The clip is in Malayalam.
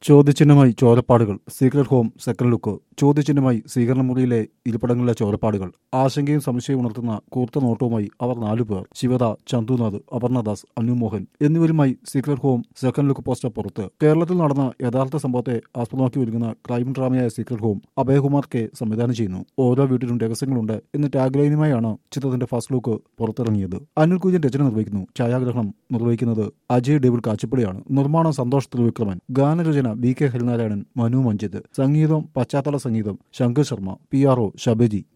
ചോദ്യചിഹ്നമായി ചോരപ്പാടുകൾ സീക്രട്ട് ഹോം സെക്കൻഡ് ലുക്ക് ചോദ്യചിഹ്നമായി സ്വീകരണ മുറിയിലെ ഇരിപ്പിടങ്ങളിലെ ചോരപ്പാടുകൾ ആശങ്കയും സംശയവും ഉണർത്തുന്ന കൂർത്ത നോട്ടവുമായി അവർ നാലുപേർ ശിവദ ചന്തുനാഥ് അപർണദാസ് അനുമോഹൻ എന്നിവരുമായി Secret Home second look poster പുറത്ത് കേരളത്തിൽ നടന്ന യഥാർത്ഥ സംഭവത്തെ ആസ്പദമാക്കി ഒരുങ്ങുന്ന ക്രൈം ഡ്രാമയായ സീക്രട്ട് ഹോം അഭയകുമാർ കെ സംവിധാനം ചെയ്യുന്നു ഓരോ വീട്ടിലും രഹസ്യങ്ങളുണ്ട് എന്ന ടാഗ്ലൈനുമായാണ് ചിത്രത്തിന്റെ ഫസ്റ്റ് ലുക്ക് പുറത്തിറങ്ങിയത് അനിൽ കുര്യൻ രചന നിർവഹിക്കുന്നു ഛായാഗ്രഹണം നിർവഹിക്കുന്നത് അജയ് ഡേവിഡ് കാച്ചിപ്പടിയാണ് നിർമ്മാണം സന്തോഷ് ത്രിവിക്രമൻ ഗാനരചന വി കെ ഹരിനാരായണൻ മനു മഞ്ജിത്ത് സംഗീതം പശ്ചാത്തല സംഗീതം Shankar Sharma P R O ഷബജി